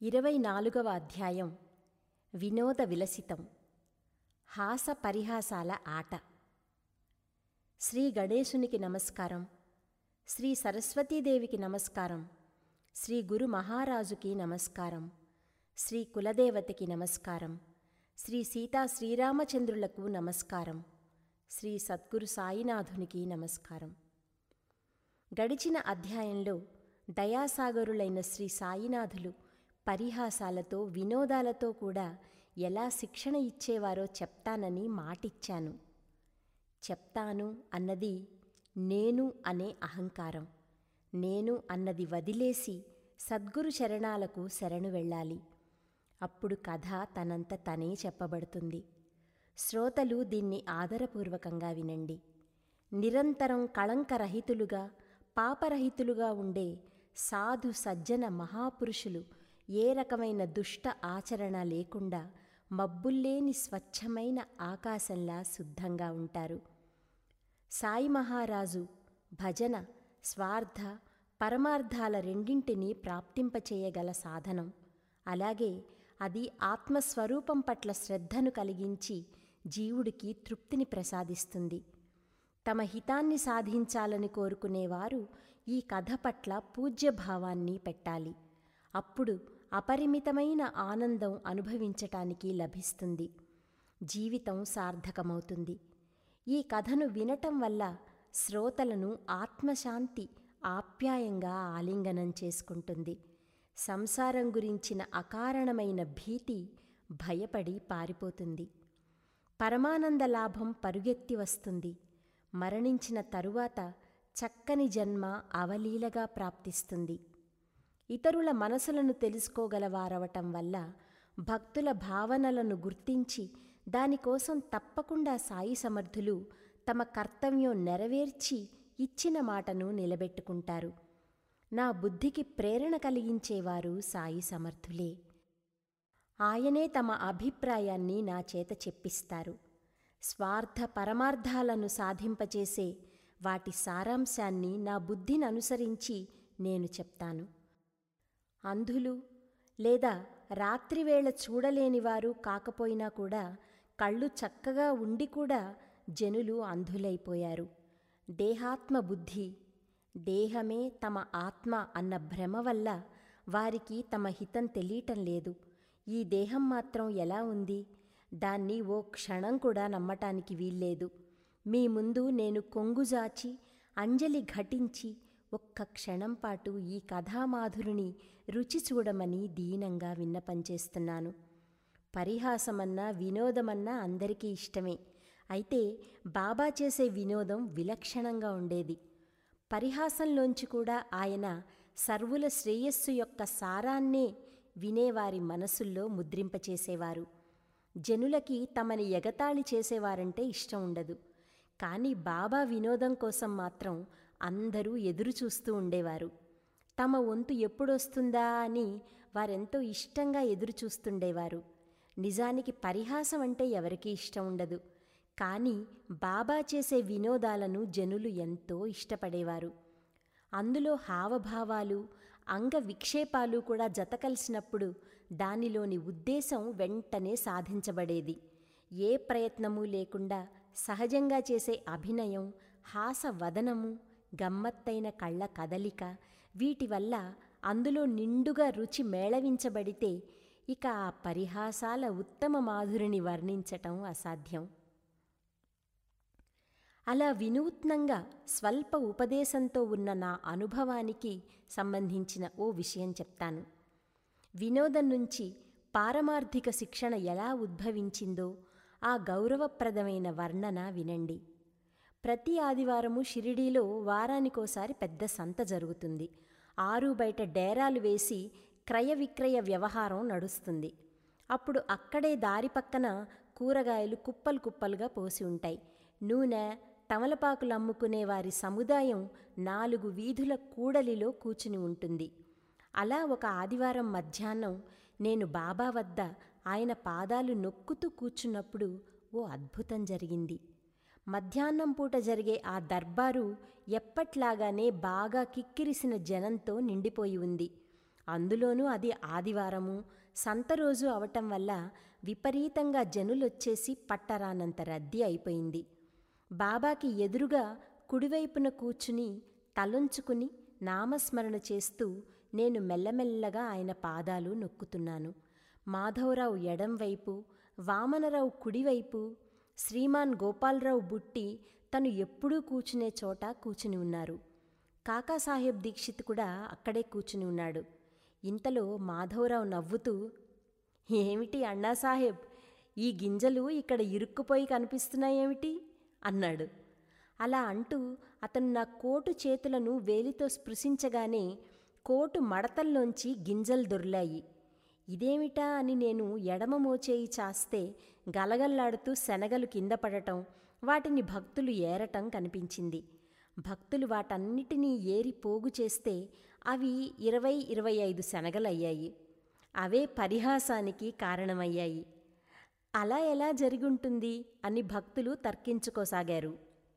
ఇరవై నాలుగవ అధ్యాయం వినోద విలసితం హాస పరిహాసాల ఆట శ్రీ గణేశునికి నమస్కారం శ్రీ సరస్వతీదేవికి నమస్కారం శ్రీ గురు మహారాజుకి నమస్కారం శ్రీ కులదేవతకి నమస్కారం శ్రీ సీతా శ్రీరామచంద్రులకు నమస్కారం శ్రీ సద్గురు సాయినాథునికి నమస్కారం గడిచిన అధ్యాయంలో దయాసాగరులైన శ్రీ సాయినాథులు పరిహాసాలతో వినోదాలతో కూడా ఎలా శిక్షణ ఇచ్చేవారో చెప్తానని మాటిచ్చాను చెప్తాను అన్నది నేను అనే అహంకారం నేను అన్నది వదిలేసి సద్గురు చరణాలకు శరణు వెళ్ళాలి అప్పుడు కథ తనంత తనే చెప్పబడుతుంది శ్రోతలు దీన్ని ఆదరపూర్వకంగా వినండి నిరంతరం కళంకరహితులుగా పాపరహితులుగా ఉండే సాధు సజ్జన మహాపురుషులు ఏ రకమైన దుష్ట ఆచరణ లేకుండా మబ్బుల్లేని స్వచ్ఛమైన ఆకాశంలా శుద్ధంగా ఉంటారు సాయి మహారాజు భజన స్వార్థ పరమార్థాల రెండింటినీ ప్రాప్తింపచేయగల సాధనం అలాగే అది ఆత్మస్వరూపం పట్ల శ్రద్ధను కలిగించి జీవుడికి తృప్తిని ప్రసాదిస్తుంది తమ హితాన్ని సాధించాలని కోరుకునేవారు ఈ కథ పట్ల పూజ్యభావాన్ని పెట్టాలి అప్పుడు అపరిమితమైన ఆనందం అనుభవించటానికి లభిస్తుంది జీవితం సార్థకమవుతుంది ఈ కథను వినటం వల్ల శ్రోతలను ఆత్మశాంతి ఆప్యాయంగా ఆలింగనం చేసుకుంటుంది సంసారం గురించిన అకారణమైన భీతి భయపడి పారిపోతుంది పరమానంద లాభం పరుగెత్తి వస్తుంది మరణించిన తరువాత చక్కని జన్మ అవలీలగా ప్రాప్తిస్తుంది ఇతరుల మనసులను తెలుసుకోగలవారవటం వల్ల భక్తుల భావనలను గుర్తించి దానికోసం తప్పకుండా సాయి సమర్థులు తమ కర్తవ్యం నెరవేర్చి ఇచ్చిన మాటను నిలబెట్టుకుంటారు నా బుద్ధికి ప్రేరణ కలిగించేవారు సాయి సమర్థులే ఆయనే తమ అభిప్రాయాన్ని నా చేత చెప్పిస్తారు స్వార్థ పరమార్థాలను సాధింపచేసే వాటి సారాంశాన్ని నా బుద్ధిని అనుసరించి నేను చెప్తాను అంధులు లేదా రాత్రివేళ చూడలేనివారు కాకపోయినా కూడా కళ్ళు చక్కగా ఉండి కూడా జనులు అంధులైపోయారు దేహాత్మ బుద్ధి దేహమే తమ ఆత్మ అన్న భ్రమ వల్ల వారికి తమ హితం తెలియటం లేదు ఈ దేహం మాత్రం ఎలా ఉంది దాన్ని ఓ క్షణం కూడా నమ్మటానికి వీల్లేదు మీ ముందు నేను కొంగుజాచి అంజలి ఘటించి ఒక్క క్షణం పాటు ఈ కథామాధురిని రుచి చూడమని దీనంగా విన్నపంచేస్తున్నాను పరిహాసమన్నా వినోదమన్నా అందరికీ ఇష్టమే అయితే బాబా చేసే వినోదం విలక్షణంగా ఉండేది పరిహాసంలోంచి కూడా ఆయన సర్వుల శ్రేయస్సు యొక్క సారాన్నే వినేవారి మనసుల్లో ముద్రింపచేసేవారు జనులకి తమని ఎగతాళి చేసేవారంటే ఇష్టం ఉండదు కానీ బాబా వినోదం కోసం మాత్రం అందరూ ఎదురు చూస్తూ ఉండేవారు తమ వంతు ఎప్పుడొస్తుందా అని వారెంతో ఇష్టంగా ఎదురు చూస్తుండేవారు నిజానికి పరిహాసం అంటే ఎవరికీ ఇష్టం ఉండదు కానీ బాబా చేసే వినోదాలను జనులు ఎంతో ఇష్టపడేవారు అందులో హావభావాలు అంగ విక్షేపాలు కూడా జత కలిసినప్పుడు దానిలోని ఉద్దేశం వెంటనే సాధించబడేది ఏ ప్రయత్నము లేకుండా సహజంగా చేసే అభినయం హాస వదనము గమ్మత్తైన కళ్ళ కదలిక వీటి వల్ల అందులో నిండుగా రుచి మేళవించబడితే ఇక ఆ పరిహాసాల ఉత్తమ మాధురిని వర్ణించటం అసాధ్యం అలా వినూత్నంగా స్వల్ప ఉపదేశంతో ఉన్న నా అనుభవానికి సంబంధించిన ఓ విషయం చెప్తాను వినోదం నుంచి పారమార్థిక శిక్షణ ఎలా ఉద్భవించిందో ఆ గౌరవప్రదమైన వర్ణన వినండి ప్రతి ఆదివారము షిరిడీలో వారానికోసారి పెద్ద సంత జరుగుతుంది ఆరు బయట డేరాలు వేసి క్రయ విక్రయ వ్యవహారం నడుస్తుంది అప్పుడు అక్కడే దారి పక్కన కూరగాయలు కుప్పలు కుప్పలుగా పోసి ఉంటాయి నూనె తమలపాకులు అమ్ముకునే వారి సముదాయం నాలుగు వీధుల కూడలిలో కూచుని ఉంటుంది అలా ఒక ఆదివారం మధ్యాహ్నం నేను బాబా వద్ద ఆయన పాదాలు నొక్కుతూ కూర్చున్నప్పుడు ఓ అద్భుతం జరిగింది మధ్యాహ్నం పూట జరిగే ఆ దర్బారు ఎప్పట్లాగానే బాగా కిక్కిరిసిన జనంతో నిండిపోయి ఉంది అందులోనూ అది ఆదివారము సంత రోజు అవటం వల్ల విపరీతంగా జనులొచ్చేసి పట్టరానంత రద్దీ అయిపోయింది బాబాకి ఎదురుగా కుడివైపున కూర్చుని తలొంచుకుని నామస్మరణ చేస్తూ నేను మెల్లమెల్లగా ఆయన పాదాలు నొక్కుతున్నాను మాధవరావు ఎడంవైపు వామనరావు కుడివైపు శ్రీమాన్ గోపాలరావు బుట్టి తను ఎప్పుడూ కూర్చునే చోట కూర్చుని ఉన్నారు కాకాసాహెబ్ దీక్షిత్ కూడా అక్కడే కూర్చుని ఉన్నాడు ఇంతలో మాధవరావు నవ్వుతూ ఏమిటి అన్నాసాహెబ్ ఈ గింజలు ఇక్కడ ఇరుక్కుపోయి కనిపిస్తున్నాయేమిటి అన్నాడు అలా అంటూ అతను నా కోటు చేతులను వేలితో స్పృశించగానే కోటు మడతల్లోంచి గింజలు దొర్లాయి ఇదేమిటా అని నేను ఎడమ మోచేయి చాస్తే గలగల్లాడుతూ శనగలు కింద పడటం వాటిని భక్తులు ఏరటం కనిపించింది భక్తులు వాటన్నిటినీ ఏరి పోగు చేస్తే అవి ఇరవై ఇరవై ఐదు శనగలయ్యాయి అవే పరిహాసానికి కారణమయ్యాయి అలా ఎలా జరుగుంటుంది అని భక్తులు తర్కించుకోసాగారు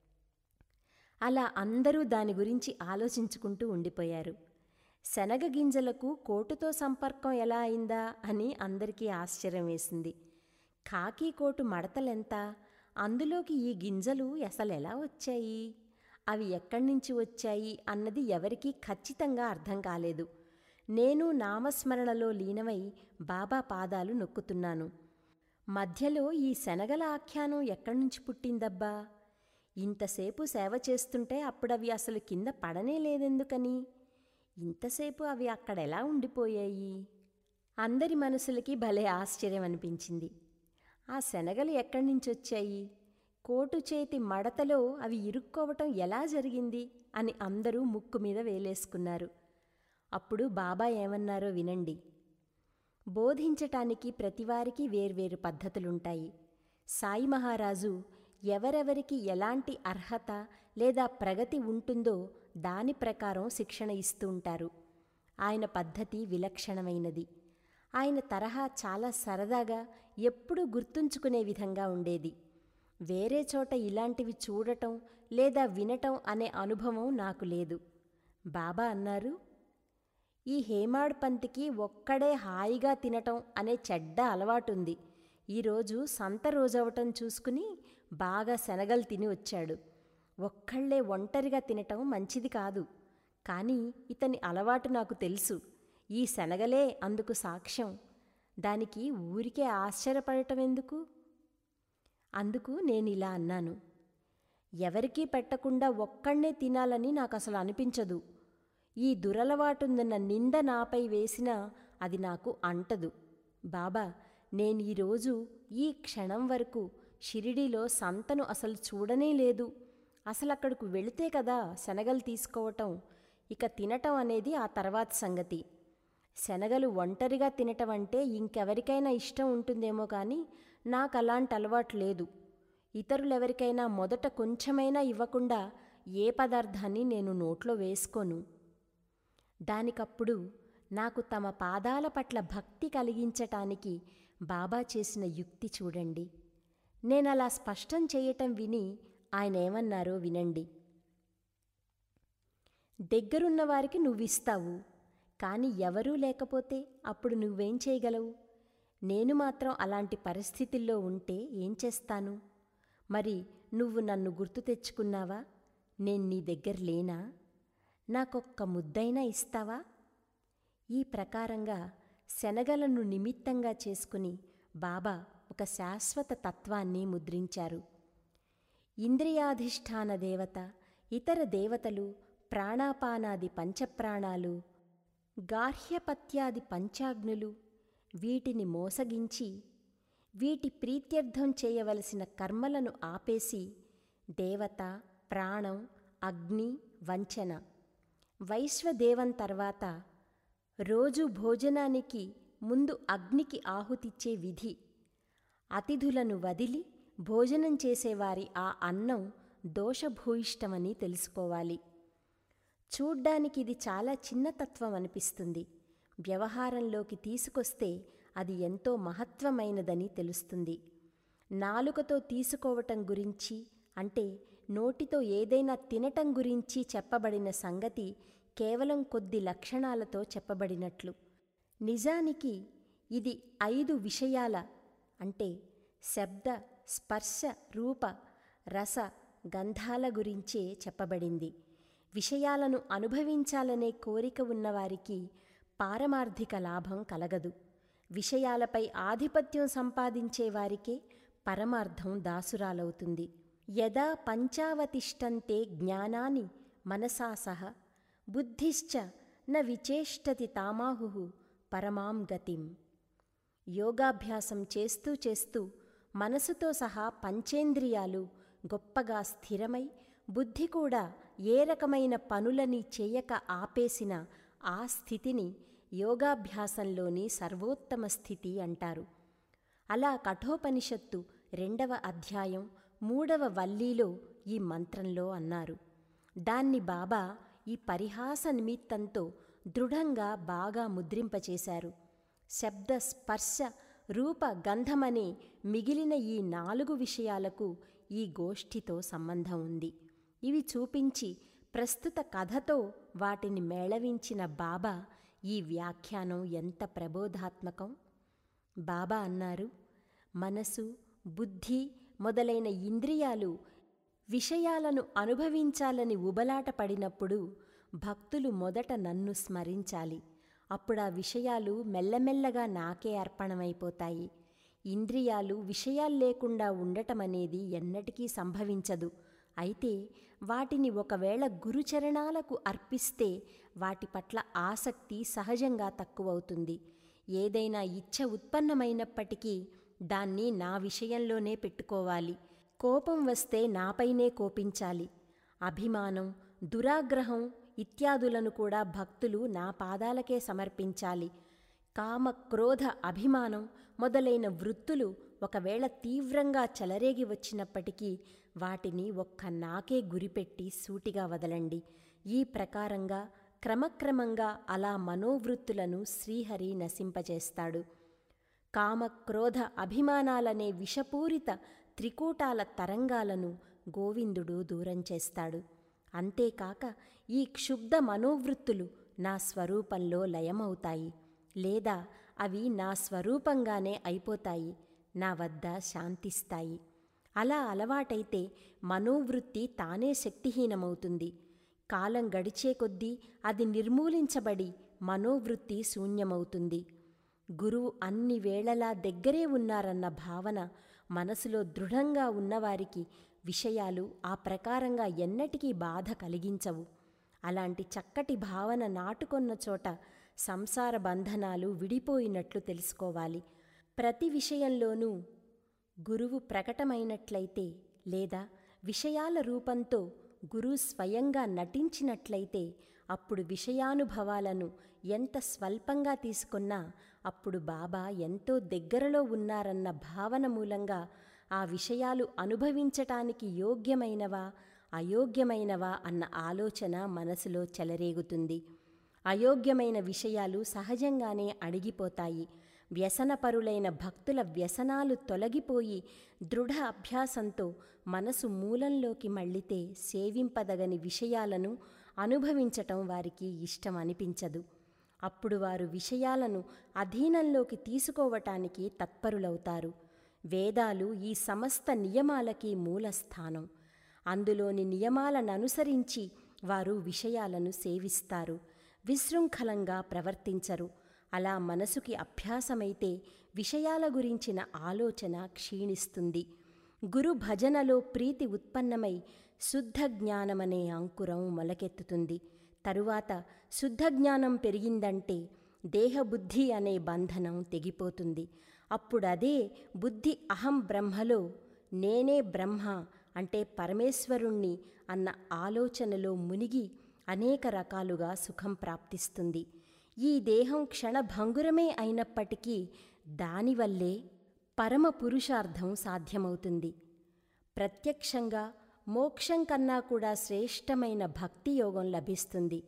అలా అందరూ దాని గురించి ఆలోచించుకుంటూ ఉండిపోయారు శనగ గింజలకు కోటుతో సంపర్కం ఎలా అయిందా అని అందరికీ ఆశ్చర్యం వేసింది కాకి కోటు మడతలెంత అందులోకి ఈ గింజలు అసలు ఎలా వచ్చాయి అవి ఎక్కడి నుంచి వచ్చాయి అన్నది ఎవరికీ ఖచ్చితంగా అర్థం కాలేదు నేను నామస్మరణలో లీనమై బాబా పాదాలు నొక్కుతున్నాను మధ్యలో ఈ శనగల ఆఖ్యానం ఎక్కడి నుంచి పుట్టిందబ్బా ఇంతసేపు సేవ చేస్తుంటే అప్పుడవి అసలు కింద పడనే లేదెందుకని ఇంతసేపు అవి అక్కడెలా ఉండిపోయాయి అందరి మనసులకి భలే ఆశ్చర్యం అనిపించింది ఆ శనగలు ఎక్కడి నుంచి వచ్చాయి కోటు చేతి మడతలో అవి ఇరుక్కోవటం ఎలా జరిగింది అని అందరూ ముక్కు మీద వేలేసుకున్నారు అప్పుడు బాబా ఏమన్నారో వినండి బోధించటానికి ప్రతివారికి వేర్వేరు పద్ధతులుంటాయి సాయి మహారాజు ఎవరెవరికి ఎలాంటి అర్హత లేదా ప్రగతి ఉంటుందో దాని ప్రకారం శిక్షణ ఇస్తూ ఉంటారు ఆయన పద్ధతి విలక్షణమైనది ఆయన తరహా చాలా సరదాగా ఎప్పుడూ గుర్తుంచుకునే విధంగా ఉండేది వేరే చోట ఇలాంటివి చూడటం లేదా వినటం అనే అనుభవం నాకు లేదు బాబా అన్నారు ఈ హేమాడ్ పంతికి ఒక్కడే హాయిగా తినటం అనే చెడ్డ అలవాటుంది ఈరోజు సంత రోజవటం చూసుకుని బాగా శనగలు తిని వచ్చాడు ఒక్కళ్ళే ఒంటరిగా తినటం మంచిది కాదు కానీ ఇతని అలవాటు నాకు తెలుసు ఈ శనగలే అందుకు సాక్ష్యం దానికి ఊరికే ఆశ్చర్యపడటం ఎందుకు అందుకు నేను ఇలా అన్నాను ఎవరికీ పెట్టకుండా ఒక్కడే తినాలని నాకు అసలు అనిపించదు ఈ దురలవాటుందన్న నింద నాపై వేసినా అది నాకు అంటదు బాబా నేను ఈరోజు ఈ క్షణం వరకు షిరిడీలో సంతను అసలు చూడనే లేదు అసలు అక్కడికి వెళితే కదా శనగలు తీసుకోవటం ఇక తినటం అనేది ఆ తర్వాత సంగతి శనగలు ఒంటరిగా తినటం అంటే ఇంకెవరికైనా ఇష్టం ఉంటుందేమో కానీ నాకు అలాంటి అలవాటు లేదు ఇతరులెవరికైనా మొదట కొంచెమైనా ఇవ్వకుండా ఏ పదార్థాన్ని నేను నోట్లో వేసుకోను దానికప్పుడు నాకు తమ పాదాల పట్ల భక్తి కలిగించటానికి బాబా చేసిన యుక్తి చూడండి నేనలా స్పష్టం చేయటం విని ఆయన ఏమన్నారో వినండి దగ్గరున్న వారికి నువ్విస్తావు కానీ ఎవరూ లేకపోతే అప్పుడు నువ్వేం చేయగలవు నేను మాత్రం అలాంటి పరిస్థితుల్లో ఉంటే ఏం చేస్తాను మరి నువ్వు నన్ను గుర్తు తెచ్చుకున్నావా నేను నీ దగ్గర లేనా నాకొక్క ముద్దైనా ఇస్తావా ఈ ప్రకారంగా శనగలను నిమిత్తంగా చేసుకుని బాబా ఒక శాశ్వత తత్వాన్ని ముద్రించారు ఇంద్రియాధిష్టాన దేవత ఇతర దేవతలు ప్రాణాపానాది పంచప్రాణాలు గార్హ్యపత్యాది పంచాగ్నులు వీటిని మోసగించి వీటి ప్రీత్యర్థం చేయవలసిన కర్మలను ఆపేసి దేవత ప్రాణం అగ్ని వంచన వైశ్వదేవం తర్వాత రోజు భోజనానికి ముందు అగ్నికి ఆహుతిచ్చే విధి అతిథులను వదిలి భోజనం చేసేవారి ఆ అన్నం దోషభూయిష్టమని తెలుసుకోవాలి చూడ్డానికి ఇది చాలా చిన్న తత్వం అనిపిస్తుంది వ్యవహారంలోకి తీసుకొస్తే అది ఎంతో మహత్వమైనదని తెలుస్తుంది నాలుకతో తీసుకోవటం గురించి అంటే నోటితో ఏదైనా తినటం గురించి చెప్పబడిన సంగతి కేవలం కొద్ది లక్షణాలతో చెప్పబడినట్లు నిజానికి ఇది ఐదు విషయాల అంటే శబ్ద స్పర్శ రూప రస గంధాల గురించే చెప్పబడింది విషయాలను అనుభవించాలనే కోరిక ఉన్నవారికి పారమార్థిక లాభం కలగదు విషయాలపై ఆధిపత్యం సంపాదించే వారికే పరమార్థం దాసురాలవుతుంది యదా పంచావతిష్టంతే జ్ఞానాని మనసా సహ బుద్ధిశ్చ న విచేష్టతి తామాహు పరమాం గతిం యోగాభ్యాసం చేస్తూ చేస్తూ మనసుతో సహా పంచేంద్రియాలు గొప్పగా స్థిరమై బుద్ధి కూడా ఏ రకమైన పనులని చేయక ఆపేసిన ఆ స్థితిని యోగాభ్యాసంలోని సర్వోత్తమ స్థితి అంటారు అలా కఠోపనిషత్తు రెండవ అధ్యాయం మూడవ వల్లీలో ఈ మంత్రంలో అన్నారు దాన్ని బాబా ఈ పరిహాస నిమిత్తంతో దృఢంగా బాగా ముద్రింపచేశారు శబ్ద స్పర్శ రూప గంధమనే మిగిలిన ఈ నాలుగు విషయాలకు ఈ గోష్ఠితో సంబంధం ఉంది ఇవి చూపించి ప్రస్తుత కథతో వాటిని మేళవించిన బాబా ఈ వ్యాఖ్యానం ఎంత ప్రబోధాత్మకం బాబా అన్నారు మనసు బుద్ధి మొదలైన ఇంద్రియాలు విషయాలను అనుభవించాలని ఉబలాట పడినప్పుడు భక్తులు మొదట నన్ను స్మరించాలి అప్పుడు ఆ విషయాలు మెల్లమెల్లగా నాకే అర్పణమైపోతాయి ఇంద్రియాలు విషయాలు లేకుండా ఉండటం అనేది ఎన్నటికీ సంభవించదు అయితే వాటిని ఒకవేళ గురుచరణాలకు అర్పిస్తే వాటి పట్ల ఆసక్తి సహజంగా తక్కువవుతుంది ఏదైనా ఇచ్ఛ ఉత్పన్నమైనప్పటికీ దాన్ని నా విషయంలోనే పెట్టుకోవాలి కోపం వస్తే నాపైనే కోపించాలి అభిమానం దురాగ్రహం ఇత్యాదులను కూడా భక్తులు నా పాదాలకే సమర్పించాలి కామ క్రోధ అభిమానం మొదలైన వృత్తులు ఒకవేళ తీవ్రంగా చెలరేగి వచ్చినప్పటికీ వాటిని ఒక్క నాకే గురిపెట్టి సూటిగా వదలండి ఈ ప్రకారంగా క్రమక్రమంగా అలా మనోవృత్తులను శ్రీహరి నశింపజేస్తాడు కామ క్రోధ అభిమానాలనే విషపూరిత త్రికూటాల తరంగాలను గోవిందుడు దూరం చేస్తాడు అంతేకాక ఈ క్షుబ్ధ మనోవృత్తులు నా స్వరూపంలో లయమవుతాయి లేదా అవి నా స్వరూపంగానే అయిపోతాయి నా వద్ద శాంతిస్తాయి అలా అలవాటైతే మనోవృత్తి తానే శక్తిహీనమవుతుంది కాలం గడిచే కొద్దీ అది నిర్మూలించబడి మనోవృత్తి శూన్యమవుతుంది గురువు అన్ని వేళలా దగ్గరే ఉన్నారన్న భావన మనసులో దృఢంగా ఉన్నవారికి విషయాలు ఆ ప్రకారంగా ఎన్నటికీ బాధ కలిగించవు అలాంటి చక్కటి భావన నాటుకొన్న చోట సంసార బంధనాలు విడిపోయినట్లు తెలుసుకోవాలి ప్రతి విషయంలోనూ గురువు ప్రకటమైనట్లయితే లేదా విషయాల రూపంతో గురువు స్వయంగా నటించినట్లయితే అప్పుడు విషయానుభవాలను ఎంత స్వల్పంగా తీసుకున్నా అప్పుడు బాబా ఎంతో దగ్గరలో ఉన్నారన్న భావన మూలంగా ఆ విషయాలు అనుభవించటానికి యోగ్యమైనవా అయోగ్యమైనవా అన్న ఆలోచన మనసులో చెలరేగుతుంది అయోగ్యమైన విషయాలు సహజంగానే అడిగిపోతాయి వ్యసనపరులైన భక్తుల వ్యసనాలు తొలగిపోయి దృఢ అభ్యాసంతో మనసు మూలంలోకి మళ్ళితే సేవింపదగని విషయాలను అనుభవించటం వారికి ఇష్టం అనిపించదు అప్పుడు వారు విషయాలను అధీనంలోకి తీసుకోవటానికి తత్పరులవుతారు వేదాలు ఈ సమస్త నియమాలకి మూలస్థానం అందులోని నియమాలను అనుసరించి వారు విషయాలను సేవిస్తారు విశృంఖలంగా ప్రవర్తించరు అలా మనసుకి అభ్యాసమైతే విషయాల గురించిన ఆలోచన క్షీణిస్తుంది గురు భజనలో ప్రీతి ఉత్పన్నమై శుద్ధ జ్ఞానమనే అంకురం మొలకెత్తుతుంది తరువాత శుద్ధ జ్ఞానం పెరిగిందంటే దేహబుద్ధి అనే బంధనం తెగిపోతుంది అప్పుడదే బుద్ధి అహం బ్రహ్మలో నేనే బ్రహ్మ అంటే పరమేశ్వరుణ్ణి అన్న ఆలోచనలో మునిగి అనేక రకాలుగా సుఖం ప్రాప్తిస్తుంది ఈ దేహం క్షణభంగురమే అయినప్పటికీ దానివల్లే పరమ పురుషార్థం సాధ్యమవుతుంది ప్రత్యక్షంగా మోక్షం కన్నా కూడా శ్రేష్టమైన భక్తి యోగం లభిస్తుంది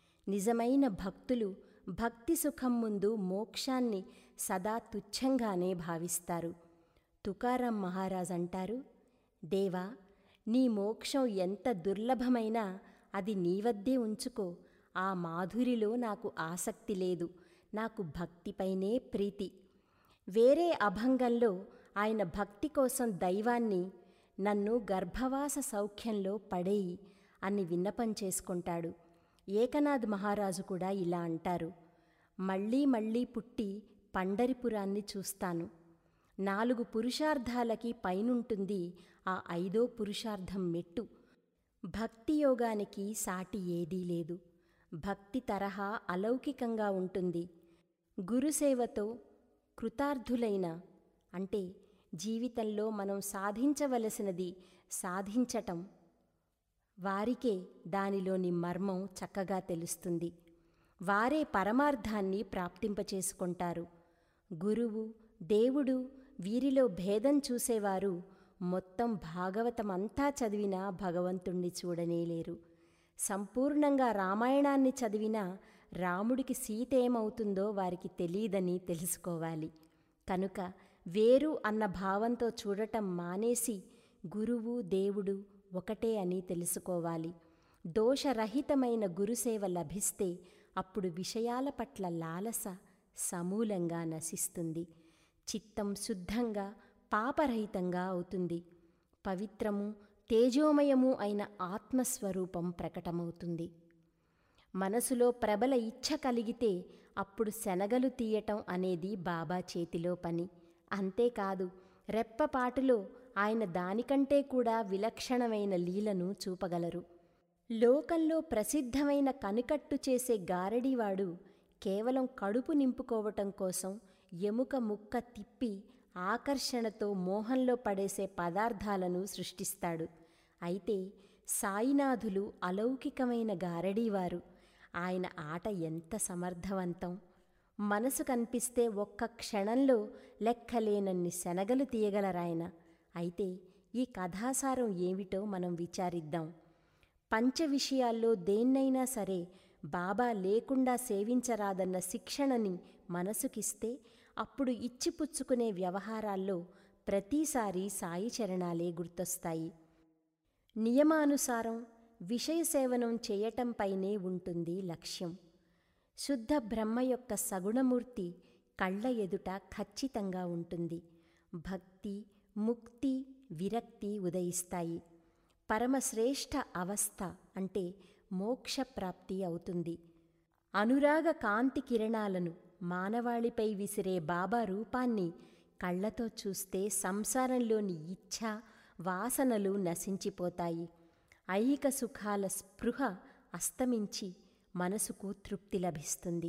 నిజమైన భక్తులు భక్తి సుఖం ముందు మోక్షాన్ని సదా తుచ్చంగానే భావిస్తారు తుకారాం మహారాజ్ అంటారు దేవా నీ మోక్షం ఎంత దుర్లభమైనా అది నీ వద్దే ఉంచుకో ఆ మాధురిలో నాకు ఆసక్తి లేదు నాకు భక్తిపైనే ప్రీతి వేరే అభంగంలో ఆయన భక్తి కోసం దైవాన్ని నన్ను గర్భవాస సౌఖ్యంలో పడేయి అని విన్నపం చేసుకుంటాడు ఏకనాథ్ మహారాజు కూడా ఇలా అంటారు మళ్ళీ మళ్ళీ పుట్టి పండరిపురాన్ని చూస్తాను నాలుగు పురుషార్థాలకి పైనుంటుంది ఆ ఐదో పురుషార్థం మెట్టు భక్తి యోగానికి సాటి ఏదీ లేదు భక్తి తరహా అలౌకికంగా ఉంటుంది గురుసేవతో కృతార్థులైన అంటే జీవితంలో మనం సాధించవలసినది సాధించటం వారికే దానిలోని మర్మం చక్కగా తెలుస్తుంది వారే పరమార్థాన్ని ప్రాప్తింపచేసుకుంటారు గురువు దేవుడు వీరిలో భేదం చూసేవారు మొత్తం భాగవతమంతా చదివినా భగవంతుణ్ణి చూడనేలేరు సంపూర్ణంగా రామాయణాన్ని చదివినా రాముడికి సీత ఏమవుతుందో వారికి తెలియదని తెలుసుకోవాలి కనుక వేరు అన్న భావంతో చూడటం మానేసి గురువు దేవుడు ఒకటే అని తెలుసుకోవాలి దోషరహితమైన గురుసేవ లభిస్తే అప్పుడు విషయాల పట్ల లాలస సమూలంగా నశిస్తుంది చిత్తం శుద్ధంగా పాపరహితంగా అవుతుంది పవిత్రము తేజోమయము అయిన ఆత్మస్వరూపం ప్రకటమవుతుంది మనసులో ప్రబల ఇచ్ఛ కలిగితే అప్పుడు శనగలు తీయటం అనేది బాబా చేతిలో పని అంతేకాదు రెప్పపాటులో ఆయన దానికంటే కూడా విలక్షణమైన లీలను చూపగలరు లోకంలో ప్రసిద్ధమైన కనుకట్టు చేసే గారడివాడు కేవలం కడుపు నింపుకోవటం కోసం ఎముక ముక్క తిప్పి ఆకర్షణతో మోహంలో పడేసే పదార్థాలను సృష్టిస్తాడు అయితే సాయినాథులు అలౌకికమైన గారడీవారు ఆయన ఆట ఎంత సమర్థవంతం మనసు కనిపిస్తే ఒక్క క్షణంలో లెక్కలేనన్ని శనగలు తీయగలరాయన అయితే ఈ కథాసారం ఏమిటో మనం విచారిద్దాం పంచ విషయాల్లో దేన్నైనా సరే బాబా లేకుండా సేవించరాదన్న శిక్షణని మనసుకిస్తే అప్పుడు ఇచ్చిపుచ్చుకునే వ్యవహారాల్లో ప్రతిసారి సాయి చరణాలే గుర్తొస్తాయి నియమానుసారం విషయ సేవనం చేయటంపైనే ఉంటుంది లక్ష్యం శుద్ధ బ్రహ్మ యొక్క సగుణమూర్తి కళ్ళ ఎదుట ఖచ్చితంగా ఉంటుంది భక్తి ముక్తి విరక్తి ఉదయిస్తాయి పరమశ్రేష్ఠ అవస్థ అంటే మోక్షప్రాప్తి అవుతుంది అనురాగ కాంతి కిరణాలను మానవాళిపై విసిరే బాబా రూపాన్ని కళ్ళతో చూస్తే సంసారంలోని ఇచ్ఛ వాసనలు నశించిపోతాయి ఐహిక సుఖాల స్పృహ అస్తమించి మనసుకు తృప్తి లభిస్తుంది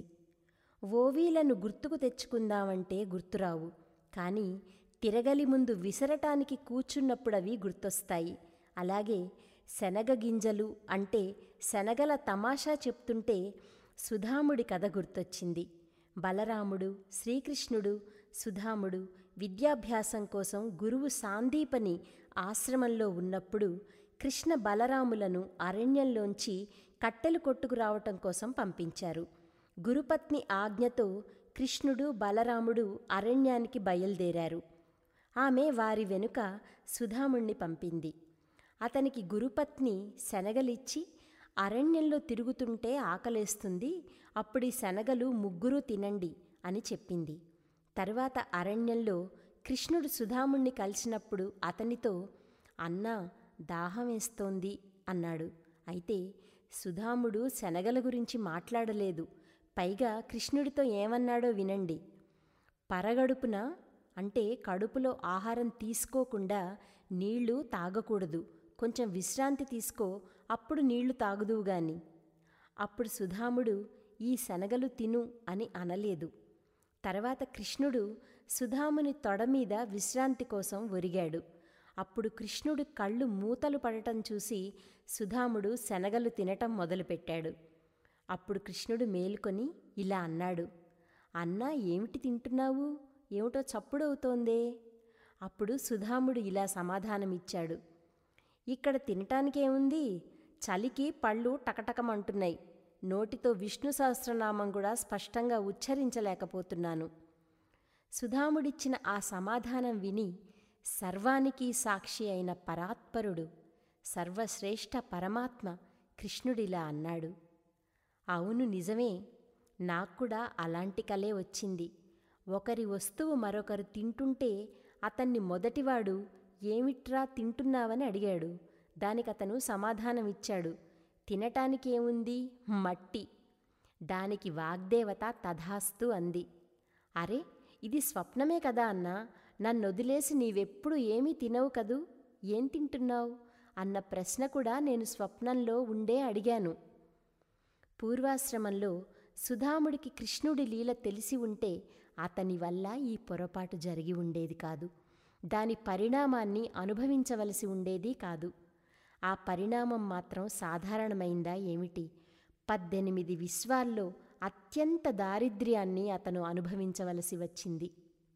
ఓవీలను గుర్తుకు తెచ్చుకుందామంటే గుర్తురావు కానీ తిరగలి ముందు విసరటానికి కూర్చున్నప్పుడు అవి గుర్తొస్తాయి అలాగే శనగ గింజలు అంటే శనగల తమాషా చెప్తుంటే సుధాముడి కథ గుర్తొచ్చింది బలరాముడు శ్రీకృష్ణుడు సుధాముడు విద్యాభ్యాసం కోసం గురువు సాందీపని ఆశ్రమంలో ఉన్నప్పుడు కృష్ణ బలరాములను అరణ్యంలోంచి కట్టెలు కొట్టుకురావటం కోసం పంపించారు గురుపత్ని ఆజ్ఞతో కృష్ణుడు బలరాముడు అరణ్యానికి బయలుదేరారు ఆమె వారి వెనుక సుధాముణ్ణి పంపింది అతనికి గురుపత్ని శనగలిచ్చి అరణ్యంలో తిరుగుతుంటే ఆకలేస్తుంది అప్పుడు ఈ శనగలు ముగ్గురు తినండి అని చెప్పింది తర్వాత అరణ్యంలో కృష్ణుడు సుధాముణ్ణి కలిసినప్పుడు అతనితో అన్నా దాహం వేస్తోంది అన్నాడు అయితే సుధాముడు శనగల గురించి మాట్లాడలేదు పైగా కృష్ణుడితో ఏమన్నాడో వినండి పరగడుపున అంటే కడుపులో ఆహారం తీసుకోకుండా నీళ్లు తాగకూడదు కొంచెం విశ్రాంతి తీసుకో అప్పుడు నీళ్లు తాగుదువు గాని అప్పుడు సుధాముడు ఈ శనగలు తిను అని అనలేదు తర్వాత కృష్ణుడు సుధాముని తొడ మీద విశ్రాంతి కోసం ఒరిగాడు అప్పుడు కృష్ణుడు కళ్ళు మూతలు పడటం చూసి సుధాముడు శనగలు తినటం మొదలుపెట్టాడు అప్పుడు కృష్ణుడు మేలుకొని ఇలా అన్నాడు అన్నా ఏమిటి తింటున్నావు ఏమిటో చప్పుడవుతోందే అప్పుడు సుధాముడు ఇలా సమాధానమిచ్చాడు ఇక్కడ తినటానికేముంది చలికి పళ్ళు టకటకమంటున్నాయి నోటితో విష్ణు సహస్రనామం కూడా స్పష్టంగా ఉచ్చరించలేకపోతున్నాను సుధాముడిచ్చిన ఆ సమాధానం విని సర్వానికి సాక్షి అయిన పరాత్పరుడు సర్వశ్రేష్ఠ పరమాత్మ కృష్ణుడిలా అన్నాడు అవును నిజమే నాక్కూడా అలాంటి కలే వచ్చింది ఒకరి వస్తువు మరొకరు తింటుంటే అతన్ని మొదటివాడు ఏమిట్రా తింటున్నావని అడిగాడు దానికతను సమాధానమిచ్చాడు తినటానికేముంది మట్టి దానికి వాగ్దేవత తథాస్తు అంది అరే ఇది స్వప్నమే కదా అన్నా నన్నొదిలేసి నీవెప్పుడు ఏమీ తినవు కదూ ఏం తింటున్నావు అన్న ప్రశ్న కూడా నేను స్వప్నంలో ఉండే అడిగాను పూర్వాశ్రమంలో సుధాముడికి కృష్ణుడి లీల తెలిసి ఉంటే అతని వల్ల ఈ పొరపాటు జరిగి ఉండేది కాదు దాని పరిణామాన్ని అనుభవించవలసి ఉండేది కాదు ఆ పరిణామం మాత్రం సాధారణమైందా ఏమిటి పద్దెనిమిది విశ్వాల్లో అత్యంత దారిద్ర్యాన్ని అతను అనుభవించవలసి వచ్చింది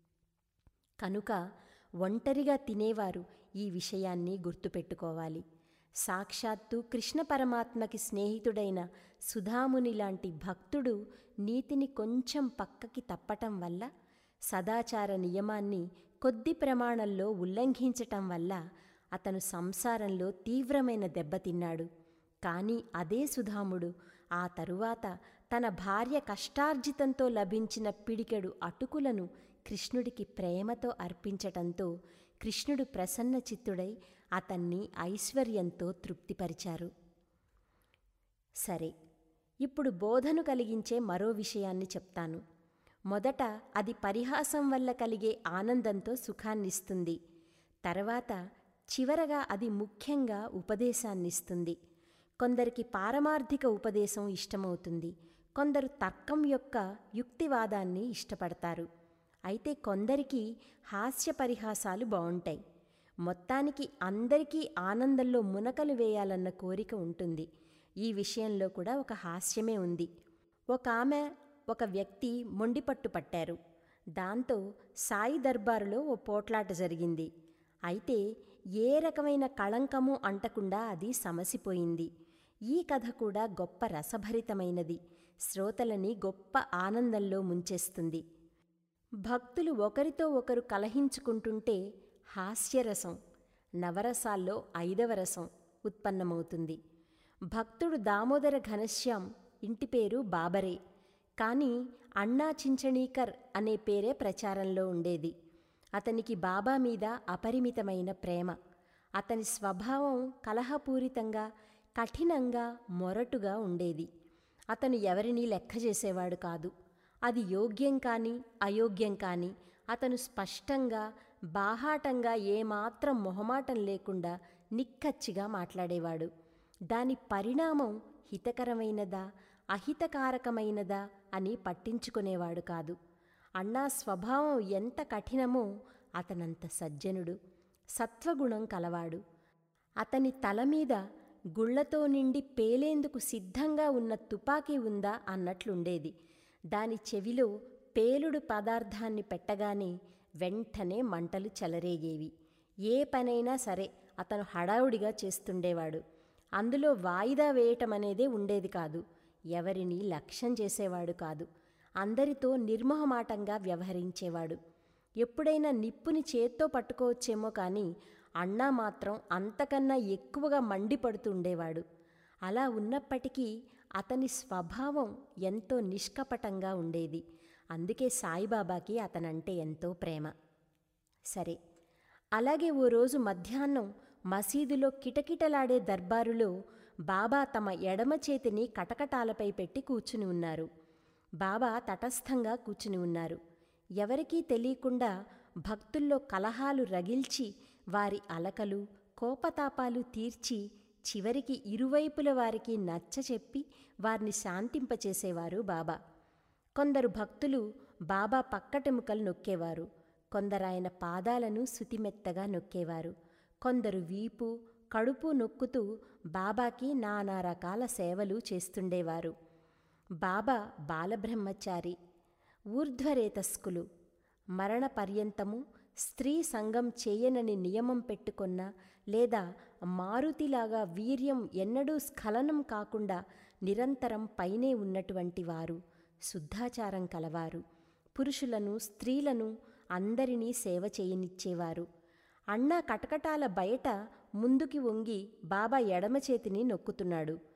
కనుక ఒంటరిగా తినేవారు ఈ విషయాన్ని గుర్తుపెట్టుకోవాలి సాక్షాత్తు కృష్ణ పరమాత్మకి స్నేహితుడైన సుధాముని లాంటి భక్తుడు నీతిని కొంచెం పక్కకి తప్పటం వల్ల సదాచార నియమాన్ని కొద్ది ప్రమాణంలో ఉల్లంఘించటం వల్ల అతను సంసారంలో తీవ్రమైన దెబ్బతిన్నాడు కానీ అదే సుధాముడు ఆ తరువాత తన భార్య కష్టార్జితంతో లభించిన పిడికెడు అటుకులను కృష్ణుడికి ప్రేమతో అర్పించటంతో కృష్ణుడు ప్రసన్న చిత్తుడై అతన్ని ఐశ్వర్యంతో తృప్తిపరిచారు సరే ఇప్పుడు బోధను కలిగించే మరో విషయాన్ని చెప్తాను మొదట అది పరిహాసం వల్ల కలిగే ఆనందంతో సుఖాన్నిస్తుంది తర్వాత చివరగా అది ముఖ్యంగా ఉపదేశాన్నిస్తుంది కొందరికి పారమార్థిక ఉపదేశం ఇష్టమవుతుంది కొందరు తర్కం యొక్క యుక్తివాదాన్ని ఇష్టపడతారు అయితే కొందరికి హాస్య పరిహాసాలు బావుంటాయి మొత్తానికి అందరికీ ఆనందంలో మునకలు వేయాలన్న కోరిక ఉంటుంది ఈ విషయంలో కూడా ఒక హాస్యమే ఉంది ఒక ఆమె ఒక వ్యక్తి మొండిపట్టు పట్టారు దాంతో సాయి దర్బారులో ఓ పోట్లాట జరిగింది అయితే ఏ రకమైన కళంకము అంటకుండా అది సమసిపోయింది ఈ కథ కూడా గొప్ప రసభరితమైనది శ్రోతలని గొప్ప ఆనందంలో ముంచేస్తుంది భక్తులు ఒకరితో ఒకరు కలహించుకుంటుంటే హాస్యరసం నవరసాల్లో ఐదవ రసం ఉత్పన్నమవుతుంది భక్తుడు దామోదర ఘనశ్యాం ఇంటి పేరు బాబరే కానీ అన్నా చించణీకర్ అనే పేరే ప్రచారంలో ఉండేది అతనికి బాబా మీద అపరిమితమైన ప్రేమ అతని స్వభావం కలహపూరితంగా కఠినంగా మొరటుగా ఉండేది అతను ఎవరినీ లెక్క చేసేవాడు కాదు అది యోగ్యం కానీ అయోగ్యం కానీ అతను స్పష్టంగా బాహాటంగా ఏమాత్రం మొహమాటం లేకుండా నిక్కచ్చిగా మాట్లాడేవాడు దాని పరిణామం హితకరమైనదా అహితకారకమైనదా అని పట్టించుకునేవాడు కాదు అన్నా స్వభావం ఎంత కఠినమో అతనంత సజ్జనుడు సత్వగుణం కలవాడు అతని తల మీద గుళ్లతో నిండి పేలేందుకు సిద్ధంగా ఉన్న తుపాకీ ఉందా అన్నట్లుండేది దాని చెవిలో పేలుడు పదార్థాన్ని పెట్టగానే వెంటనే మంటలు చెలరేగేవి ఏ పనైనా సరే అతను హడావుడిగా చేస్తుండేవాడు అందులో వాయిదా వేయటం అనేదే ఉండేది కాదు ఎవరిని లక్ష్యం చేసేవాడు కాదు అందరితో నిర్మోహమాటంగా వ్యవహరించేవాడు ఎప్పుడైనా నిప్పుని చేత్తో పట్టుకోవచ్చేమో కానీ అన్నా మాత్రం అంతకన్నా ఎక్కువగా మండిపడుతుండేవాడు అలా ఉన్నప్పటికీ అతని స్వభావం ఎంతో నిష్కపటంగా ఉండేది అందుకే సాయిబాబాకి అతనంటే ఎంతో ప్రేమ సరే అలాగే ఓ రోజు మధ్యాహ్నం మసీదులో కిటకిటలాడే దర్బారులో బాబా తమ ఎడమ చేతిని కటకటాలపై పెట్టి కూర్చుని ఉన్నారు బాబా తటస్థంగా కూర్చుని ఉన్నారు ఎవరికీ తెలియకుండా భక్తుల్లో కలహాలు రగిల్చి వారి అలకలు కోపతాపాలు తీర్చి చివరికి ఇరువైపుల వారికి నచ్చచెప్పి వారిని శాంతింపచేసేవారు బాబా కొందరు భక్తులు బాబా పక్కటెముకలు నొక్కేవారు కొందరాయన పాదాలను శుతిమెత్తగా నొక్కేవారు కొందరు వీపు కడుపు నొక్కుతూ బాబాకి నానా రకాల సేవలు చేస్తుండేవారు బాబా బాలబ్రహ్మచారి ఊర్ధ్వరేతస్కులు మరణ పర్యంతము స్త్రీ సంఘం చేయనని నియమం పెట్టుకున్న లేదా మారుతిలాగా వీర్యం ఎన్నడూ స్ఖలనం కాకుండా నిరంతరం పైనే ఉన్నటువంటి వారు శుద్ధాచారం కలవారు పురుషులను స్త్రీలను అందరినీ సేవ చేయనిచ్చేవారు అన్నా కటకటాల బయట ముందుకి వంగి బాబా ఎడమ చేతిని నొక్కుతున్నాడు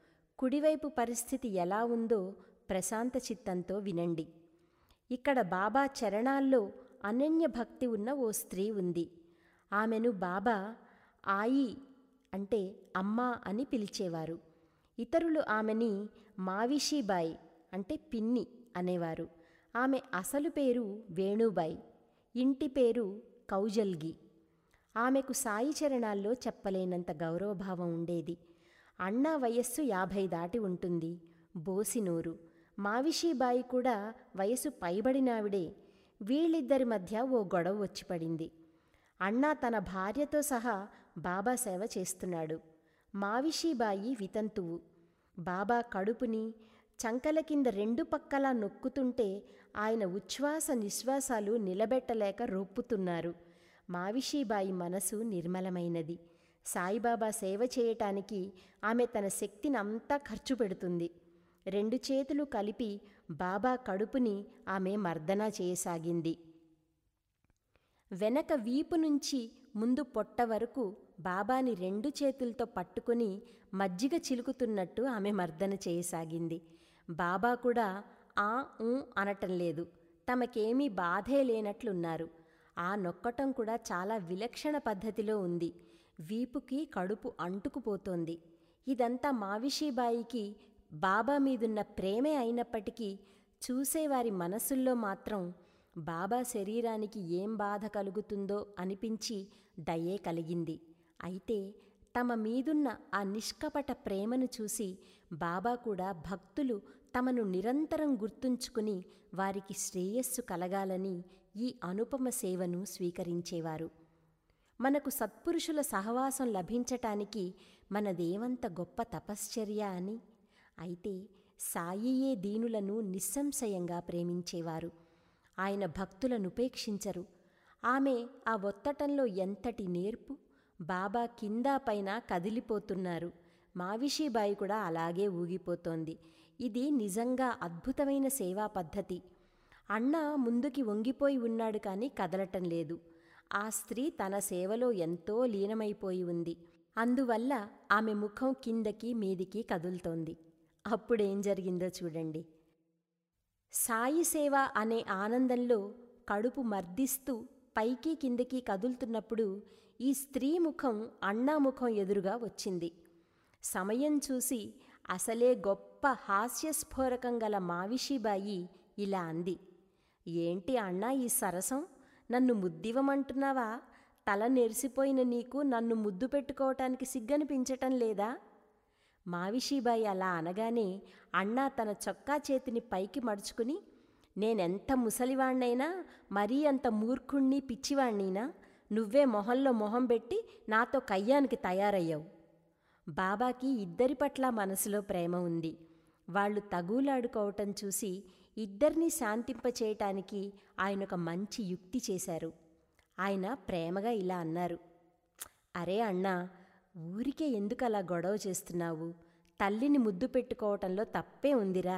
కుడివైపు పరిస్థితి ఎలా ఉందో ప్రశాంత చిత్తంతో వినండి ఇక్కడ బాబా చరణాల్లో అనన్య భక్తి ఉన్న ఓ స్త్రీ ఉంది ఆమెను బాబా ఆయి అంటే అమ్మ అని పిలిచేవారు ఇతరులు ఆమెని మావిషీబాయి అంటే పిన్ని అనేవారు ఆమె అసలు పేరు వేణుబాయి ఇంటి పేరు కౌజల్గి ఆమెకు సాయి చరణాల్లో చెప్పలేనంత గౌరవభావం ఉండేది అన్నా వయస్సు యాభై దాటి ఉంటుంది బోసినూరు మావిషీబాయి కూడా వయసు పైబడినావిడే వీళ్ళిద్దరి మధ్య ఓ గొడవ వచ్చి పడింది అన్నా తన భార్యతో సహా బాబా సేవ చేస్తున్నాడు మావిషీబాయి వితంతువు బాబా కడుపుని చంకల కింద రెండు పక్కలా నొక్కుతుంటే ఆయన ఉచ్ఛ్వాస నిశ్వాసాలు నిలబెట్టలేక రొప్పుతున్నారు మావిషీబాయి మనసు నిర్మలమైనది సాయిబాబా సేవ చేయటానికి ఆమె తన శక్తిని అంతా ఖర్చు పెడుతుంది రెండు చేతులు కలిపి బాబా కడుపుని ఆమె మర్దన చేయసాగింది వెనక వీపు నుంచి ముందు పొట్ట వరకు బాబాని రెండు చేతులతో పట్టుకుని మజ్జిగ చిలుకుతున్నట్టు ఆమె మర్దన చేయసాగింది బాబా కూడా ఆ ఊ అనటం లేదు తమకేమీ బాధే లేనట్లున్నారు ఆ నొక్కటం కూడా చాలా విలక్షణ పద్ధతిలో ఉంది వీపుకి కడుపు అంటుకుపోతోంది ఇదంతా మావిషీబాయికి బాబా మీదున్న ప్రేమే అయినప్పటికీ చూసేవారి మనసుల్లో మాత్రం బాబా శరీరానికి ఏం బాధ కలుగుతుందో అనిపించి దయే కలిగింది అయితే తమ మీదున్న ఆ నిష్కపట ప్రేమను చూసి బాబా కూడా భక్తులు తమను నిరంతరం గుర్తుంచుకుని వారికి శ్రేయస్సు కలగాలని ఈ అనుపమ సేవను స్వీకరించేవారు మనకు సత్పురుషుల సహవాసం లభించటానికి మనదేమంత గొప్ప తపశ్చర్య అని అయితే సాయియే దీనులను నిస్సంశయంగా ప్రేమించేవారు ఆయన భక్తులను ఉపేక్షించరు ఆమె ఆ ఒత్తటంలో ఎంతటి నేర్పు బాబా కింద పైన కదిలిపోతున్నారు మావిషీబాయి కూడా అలాగే ఊగిపోతోంది ఇది నిజంగా అద్భుతమైన సేవా పద్ధతి అన్న ముందుకి వంగిపోయి ఉన్నాడు కానీ కదలటం లేదు ఆ స్త్రీ తన సేవలో ఎంతో లీనమైపోయి ఉంది అందువల్ల ఆమె ముఖం కిందకి మీదికి కదులుతోంది అప్పుడేం జరిగిందో చూడండి సాయి సేవ అనే ఆనందంలో కడుపు మర్దిస్తూ పైకి కిందకి కదులుతున్నప్పుడు ఈ స్త్రీ ముఖం అన్నా ముఖం ఎదురుగా వచ్చింది సమయం చూసి అసలే గొప్ప హాస్యస్ఫోరకం గల మావిషిబాయి ఇలా అంది ఏంటి అన్నా ఈ సరసం నన్ను ముద్దివ్వమంటున్నావా తల నెరిసిపోయిన నీకు నన్ను ముద్దు పెట్టుకోవటానికి సిగ్గనిపించటం లేదా మావిషీబాయి అలా అనగానే అన్నా తన చొక్కా చేతిని పైకి మడుచుకుని నేనెంత ముసలివాణ్ణైనా మరీ అంత మూర్ఖుణ్ణి పిచ్చివాణ్ణినా నువ్వే మొహంలో మొహం పెట్టి నాతో కయ్యానికి తయారయ్యావు బాబాకి ఇద్దరి పట్ల మనసులో ప్రేమ ఉంది వాళ్ళు తగులాడుకోవటం చూసి ఇద్దరినీ శాంతింపచేయటానికి ఆయన ఒక మంచి యుక్తి చేశారు ఆయన ప్రేమగా ఇలా అన్నారు అరే అన్నా ఊరికే ఎందుకు అలా గొడవ చేస్తున్నావు తల్లిని ముద్దు పెట్టుకోవటంలో తప్పే ఉందిరా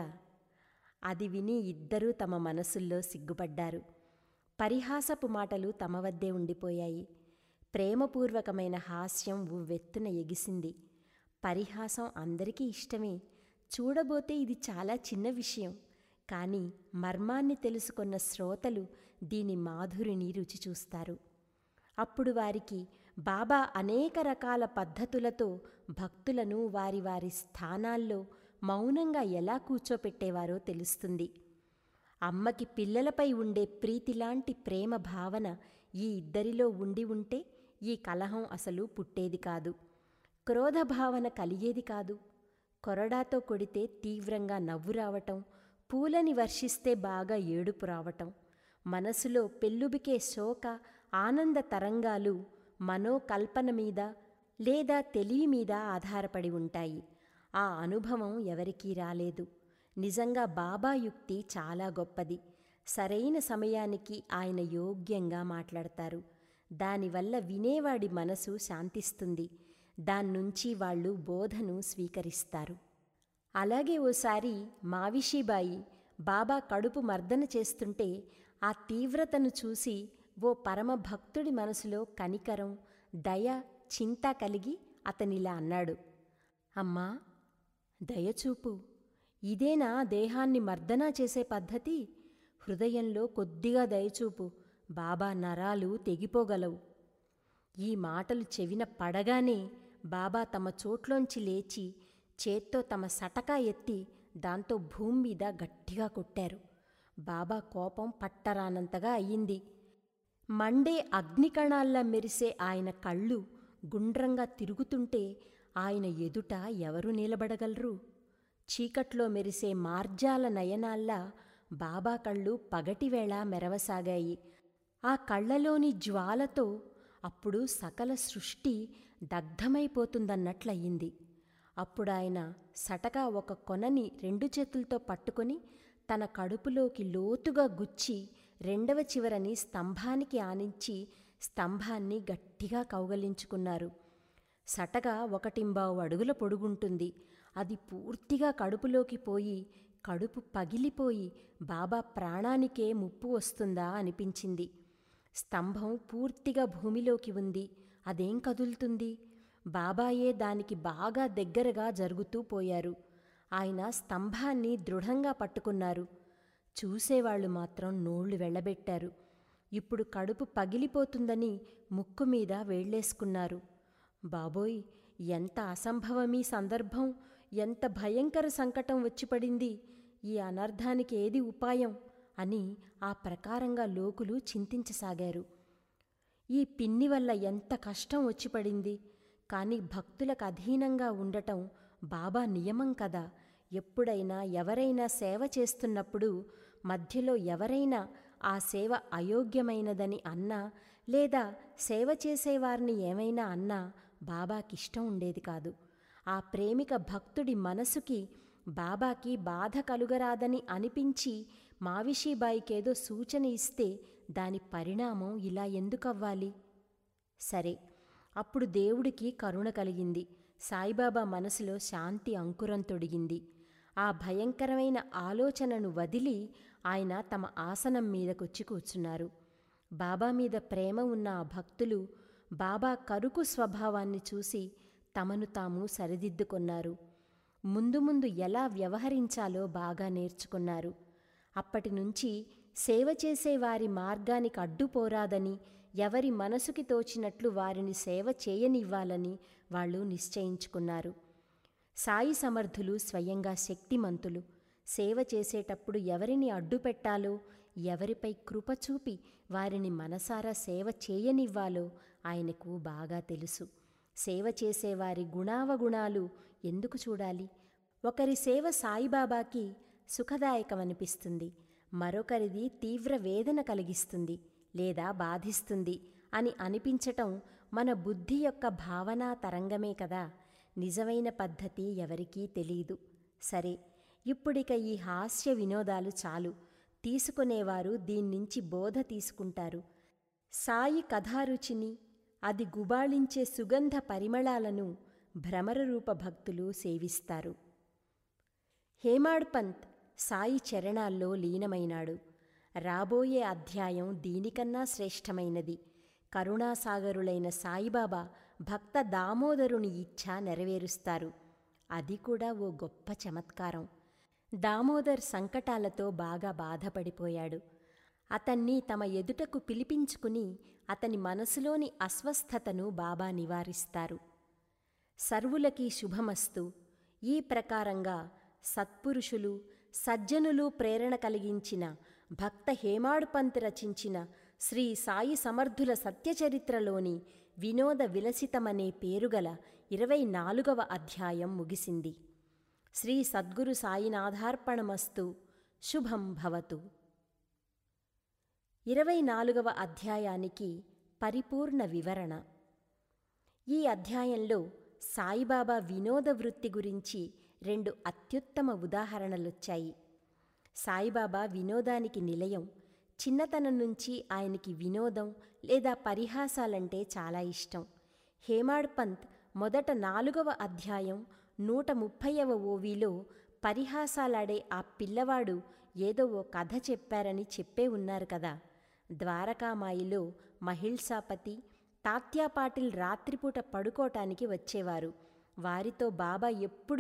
అది విని ఇద్దరూ తమ మనసుల్లో సిగ్గుపడ్డారు పరిహాసపు మాటలు తమ వద్దే ఉండిపోయాయి ప్రేమపూర్వకమైన హాస్యం ఉవ్వెత్తున ఎగిసింది పరిహాసం అందరికీ ఇష్టమే చూడబోతే ఇది చాలా చిన్న విషయం కానీ మర్మాన్ని తెలుసుకున్న శ్రోతలు దీని మాధురిని రుచి చూస్తారు అప్పుడు వారికి బాబా అనేక రకాల పద్ధతులతో భక్తులను వారి వారి స్థానాల్లో మౌనంగా ఎలా కూర్చోపెట్టేవారో తెలుస్తుంది అమ్మకి పిల్లలపై ఉండే ప్రీతిలాంటి ప్రేమ భావన ఈ ఇద్దరిలో ఉండి ఉంటే ఈ కలహం అసలు పుట్టేది కాదు క్రోధ భావన కలిగేది కాదు కొరడాతో కొడితే తీవ్రంగా నవ్వు రావటం పూలని వర్షిస్తే బాగా ఏడుపు రావటం మనసులో పెల్లుబికే శోక ఆనంద తరంగాలు మనోకల్పన మీద లేదా తెలివి మీద ఆధారపడి ఉంటాయి ఆ అనుభవం ఎవరికీ రాలేదు నిజంగా బాబా యుక్తి చాలా గొప్పది సరైన సమయానికి ఆయన యోగ్యంగా మాట్లాడతారు దానివల్ల వినేవాడి మనసు శాంతిస్తుంది దాన్నుంచి వాళ్ళు బోధను స్వీకరిస్తారు అలాగే ఓసారి మావిషీబాయి బాబా కడుపు మర్దన చేస్తుంటే ఆ తీవ్రతను చూసి ఓ పరమ భక్తుడి మనసులో కనికరం దయ చింత కలిగి అతనిలా అన్నాడు అమ్మా దయచూపు ఇదేనా దేహాన్ని మర్దనా చేసే పద్ధతి హృదయంలో కొద్దిగా దయచూపు బాబా నరాలు తెగిపోగలవు ఈ మాటలు చెవిన పడగానే బాబా తమ చోట్లోంచి లేచి చేత్తో తమ సటకా ఎత్తి దాంతో భూమి మీద గట్టిగా కొట్టారు బాబా కోపం పట్టరానంతగా అయ్యింది మండే అగ్నికణాల్లా మెరిసే ఆయన కళ్ళు గుండ్రంగా తిరుగుతుంటే ఆయన ఎదుట ఎవరు నిలబడగలరు చీకట్లో మెరిసే మార్జాల నయనాల్లా బాబా కళ్ళు పగటివేళ మెరవసాగాయి ఆ కళ్ళలోని జ్వాలతో అప్పుడు సకల సృష్టి దగ్ధమైపోతుందన్నట్లయింది అప్పుడాయన సటగా ఒక కొనని రెండు చేతులతో పట్టుకొని తన కడుపులోకి లోతుగా గుచ్చి రెండవ చివరని స్తంభానికి ఆనించి స్తంభాన్ని గట్టిగా కౌగలించుకున్నారు సటగా ఒకటింబావు అడుగుల పొడుగుంటుంది అది పూర్తిగా కడుపులోకి పోయి కడుపు పగిలిపోయి బాబా ప్రాణానికే ముప్పు వస్తుందా అనిపించింది స్తంభం పూర్తిగా భూమిలోకి ఉంది అదేం కదులుతుంది బాబాయే దానికి బాగా దగ్గరగా జరుగుతూ పోయారు ఆయన స్తంభాన్ని దృఢంగా పట్టుకున్నారు చూసేవాళ్లు మాత్రం నోళ్లు వెళ్ళబెట్టారు ఇప్పుడు కడుపు పగిలిపోతుందని ముక్కు మీద వేళ్లేసుకున్నారు బాబోయ్ ఎంత అసంభవమీ సందర్భం ఎంత భయంకర సంకటం వచ్చి పడింది ఈ అనర్థానికి ఏది ఉపాయం అని ఆ ప్రకారంగా లోకులు చింతించసాగారు ఈ పిన్ని వల్ల ఎంత కష్టం వచ్చి పడింది కానీ భక్తులకు అధీనంగా ఉండటం బాబా నియమం కదా ఎప్పుడైనా ఎవరైనా సేవ చేస్తున్నప్పుడు మధ్యలో ఎవరైనా ఆ సేవ అయోగ్యమైనదని అన్నా లేదా సేవ చేసేవారిని ఏమైనా అన్నా బాబాకిష్టం ఉండేది కాదు ఆ ప్రేమిక భక్తుడి మనసుకి బాబాకి బాధ కలుగరాదని అనిపించి మావిషీబాయికేదో సూచన ఇస్తే దాని పరిణామం ఇలా ఎందుకవ్వాలి సరే అప్పుడు దేవుడికి కరుణ కలిగింది సాయిబాబా మనసులో శాంతి అంకురం తొడిగింది ఆ భయంకరమైన ఆలోచనను వదిలి ఆయన తమ ఆసనం మీదకొచ్చి కూర్చున్నారు బాబా మీద ప్రేమ ఉన్న ఆ భక్తులు బాబా కరుకు స్వభావాన్ని చూసి తమను తాము సరిదిద్దుకొన్నారు ముందు ముందు ఎలా వ్యవహరించాలో బాగా నేర్చుకున్నారు అప్పటి నుంచి సేవ చేసే వారి మార్గానికి అడ్డుపోరాదని ఎవరి మనసుకి తోచినట్లు వారిని సేవ చేయనివ్వాలని వాళ్ళు నిశ్చయించుకున్నారు సాయి సమర్థులు స్వయంగా శక్తిమంతులు సేవ చేసేటప్పుడు ఎవరిని అడ్డుపెట్టాలో ఎవరిపై కృప చూపి వారిని మనసారా సేవ చేయనివ్వాలో ఆయనకు బాగా తెలుసు సేవ చేసేవారి గుణావగుణాలు ఎందుకు చూడాలి ఒకరి సేవ సాయిబాబాకి సుఖదాయకమనిపిస్తుంది మరొకరిది తీవ్ర వేదన కలిగిస్తుంది లేదా బాధిస్తుంది అని అనిపించటం మన బుద్ధి యొక్క భావనా తరంగమే కదా నిజమైన పద్ధతి ఎవరికీ తెలీదు సరే ఇప్పుడిక ఈ హాస్య వినోదాలు చాలు తీసుకునేవారు దీన్నించి బోధ తీసుకుంటారు సాయి కథారుచిని అది గుబాళించే సుగంధ పరిమళాలను భ్రమరరూప భక్తులు సేవిస్తారు హేమాడ్ పంత్ సాయి చరణాల్లో లీనమైనాడు రాబోయే అధ్యాయం దీనికన్నా శ్రేష్టమైనది కరుణాసాగరులైన సాయిబాబా భక్త దామోదరుని ఇచ్ఛ నెరవేరుస్తారు అది కూడా ఓ గొప్ప చమత్కారం దామోదర్ సంకటాలతో బాగా బాధపడిపోయాడు అతన్ని తమ ఎదుటకు పిలిపించుకుని అతని మనసులోని అస్వస్థతను బాబా నివారిస్తారు సర్వులకి శుభమస్తు ఈ ప్రకారంగా సత్పురుషులు సజ్జనులు ప్రేరణ కలిగించిన భక్త హేమాడుపంత్ రచించిన శ్రీ సాయి సమర్థుల సత్యచరిత్రలోని వినోద విలసితమనే పేరుగల ఇరవై నాలుగవ అధ్యాయం ముగిసింది శ్రీ సద్గురు సాయినాథార్పణమస్తు శుభం భవతు ఇరవై నాలుగవ అధ్యాయానికి పరిపూర్ణ వివరణ ఈ అధ్యాయంలో సాయిబాబా వినోద వృత్తి గురించి రెండు అత్యుత్తమ ఉదాహరణలొచ్చాయి సాయిబాబా వినోదానికి నిలయం చిన్నతనం నుంచి ఆయనకి వినోదం లేదా పరిహాసాలంటే చాలా ఇష్టం హేమాడ్ పంత్ మొదట నాలుగవ అధ్యాయం నూట ముప్పైవ ఓవిలో పరిహాసాలాడే ఆ పిల్లవాడు ఏదో ఓ కథ చెప్పారని చెప్పే ఉన్నారు కదా ద్వారకామాయిలో మహిళసాపతి తాత్యాపాటిల్ రాత్రిపూట పడుకోటానికి వచ్చేవారు వారితో బాబా ఎప్పుడూ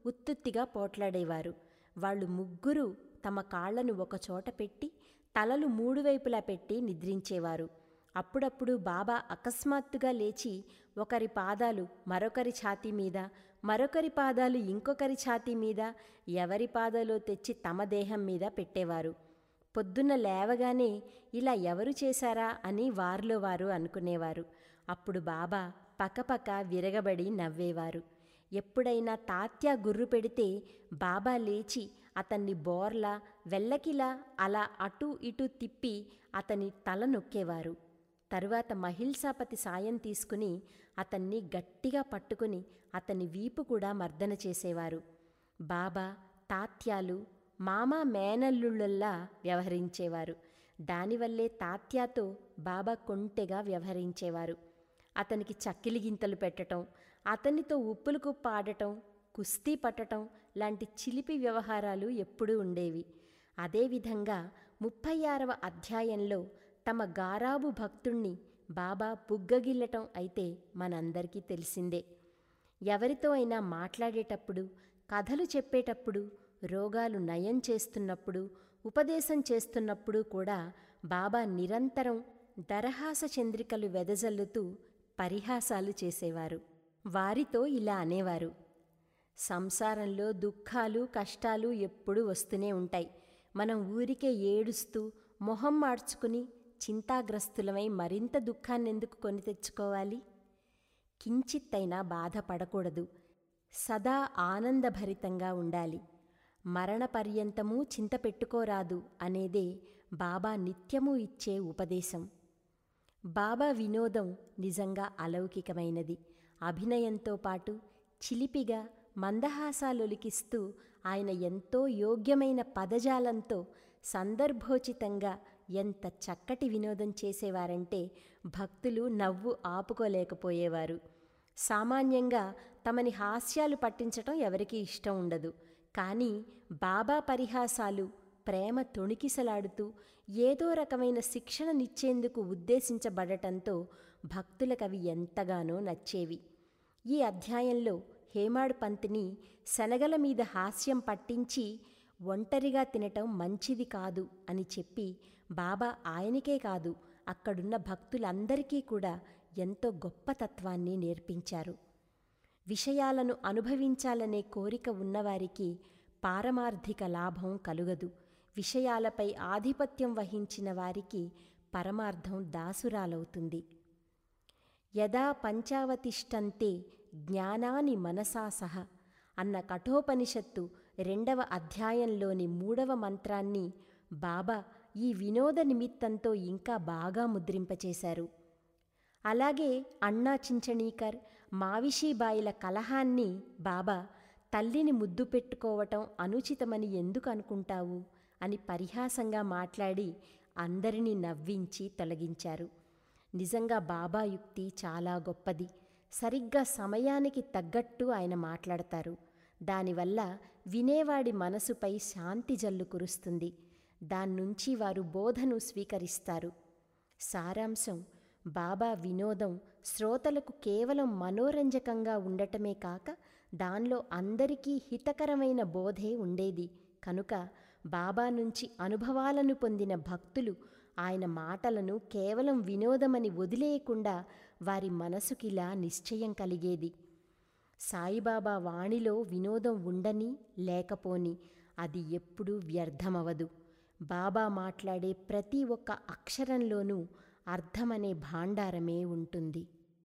ఉత్తుత్తిగా పోట్లాడేవారు వాళ్ళు ముగ్గురు తమ కాళ్లను ఒకచోట పెట్టి తలలు మూడు వైపులా పెట్టి నిద్రించేవారు అప్పుడప్పుడు బాబా అకస్మాత్తుగా లేచి ఒకరి పాదాలు మరొకరి ఛాతీ మీద మరొకరి పాదాలు ఇంకొకరి ఛాతీ మీద ఎవరి పాదాలో తెచ్చి తమ దేహం మీద పెట్టేవారు పొద్దున్న లేవగానే ఇలా ఎవరు చేశారా అని వారిలో వారు అనుకునేవారు అప్పుడు బాబా పకపక విరగబడి నవ్వేవారు ఎప్పుడైనా తాత్య గుర్రు పెడితే బాబా లేచి అతన్ని బోర్లా వెల్లకిలా అలా అటూ ఇటూ తిప్పి అతని తల నొక్కేవారు తరువాత మహిల్సాపతి సాయం తీసుకుని అతన్ని గట్టిగా పట్టుకుని అతని వీపు కూడా మర్దన చేసేవారు బాబా తాత్యాలు మామ మేనల్లుళ్ళల్లా వ్యవహరించేవారు దానివల్లే తాత్యాతో బాబా కొంటెగా వ్యవహరించేవారు అతనికి చక్కిలి గింతలు పెట్టటం అతనితో ఉప్పులు కుప్ప ఆడటం కుస్తీ పట్టటం లాంటి చిలిపి వ్యవహారాలు ఎప్పుడూ ఉండేవి అదేవిధంగా ముప్పై ఆరవ అధ్యాయంలో తమ గారాబు భక్తుణ్ణి బాబా బుగ్గగిల్లటం అయితే మనందరికీ తెలిసిందే ఎవరితో అయినా మాట్లాడేటప్పుడు కథలు చెప్పేటప్పుడు రోగాలు నయం చేస్తున్నప్పుడు ఉపదేశం చేస్తున్నప్పుడు కూడా బాబా నిరంతరం దరహాస చంద్రికలు వెదజల్లుతూ పరిహాసాలు చేసేవారు వారితో ఇలా అనేవారు సంసారంలో దుఃఖాలు కష్టాలు ఎప్పుడూ వస్తూనే ఉంటాయి మనం ఊరికే ఏడుస్తూ మొహం మార్చుకుని చింతాగ్రస్తులమై మరింత దుఃఖాన్నెందుకు కొని తెచ్చుకోవాలి కించిత్తైనా బాధపడకూడదు సదా ఆనందభరితంగా ఉండాలి మరణపర్యంతమూ చింత పెట్టుకోరాదు అనేదే బాబా నిత్యము ఇచ్చే ఉపదేశం బాబా వినోదం నిజంగా అలౌకికమైనది అభినయంతో పాటు చిలిపిగా మందహాసాలొలికిస్తూ ఆయన ఎంతో యోగ్యమైన పదజాలంతో సందర్భోచితంగా ఎంత చక్కటి వినోదం చేసేవారంటే భక్తులు నవ్వు ఆపుకోలేకపోయేవారు సామాన్యంగా తమని హాస్యాలు పట్టించటం ఎవరికీ ఇష్టం ఉండదు కానీ బాబా పరిహాసాలు ప్రేమ తొణికిసలాడుతూ ఏదో రకమైన శిక్షణనిచ్చేందుకు ఉద్దేశించబడటంతో భక్తులకవి ఎంతగానో నచ్చేవి ఈ అధ్యాయంలో హేమాడ్ పంత్ని శనగల మీద హాస్యం పట్టించి ఒంటరిగా తినటం మంచిది కాదు అని చెప్పి బాబా ఆయనకే కాదు అక్కడున్న భక్తులందరికీ కూడా ఎంతో గొప్ప తత్వాన్ని నేర్పించారు విషయాలను అనుభవించాలనే కోరిక ఉన్నవారికి పారమార్థిక లాభం కలుగదు విషయాలపై ఆధిపత్యం వహించిన వారికి పరమార్థం దాసురాలవుతుంది యదా పంచావతిష్టంతే జ్ఞానాని మనసా సహ అన్న కఠోపనిషత్తు రెండవ అధ్యాయంలోని మూడవ మంత్రాన్ని బాబా ఈ వినోద నిమిత్తంతో ఇంకా బాగా ముద్రింపచేశారు అలాగే అన్నా చించణీకర్ మావిషీబాయిల కలహాన్ని బాబా తల్లిని ముద్దు పెట్టుకోవటం అనుచితమని ఎందుకు అనుకుంటావు అని పరిహాసంగా మాట్లాడి అందరినీ నవ్వించి తొలగించారు నిజంగా బాబా యుక్తి చాలా గొప్పది సరిగ్గా సమయానికి తగ్గట్టు ఆయన మాట్లాడతారు దానివల్ల వినేవాడి మనసుపై శాంతి జల్లు కురుస్తుంది దాన్నుంచి వారు బోధను స్వీకరిస్తారు సారాంశం బాబా వినోదం శ్రోతలకు కేవలం మనోరంజకంగా ఉండటమే కాక దానిలో అందరికీ హితకరమైన బోధే ఉండేది కనుక బాబా నుంచి అనుభవాలను పొందిన భక్తులు ఆయన మాటలను కేవలం వినోదమని వదిలేయకుండా వారి మనసుకిలా నిశ్చయం కలిగేది సాయిబాబా వాణిలో వినోదం ఉండని లేకపోని అది ఎప్పుడూ వ్యర్థమవదు బాబా మాట్లాడే ప్రతి ఒక్క అక్షరంలోనూ అర్థమనే భాండారమే ఉంటుంది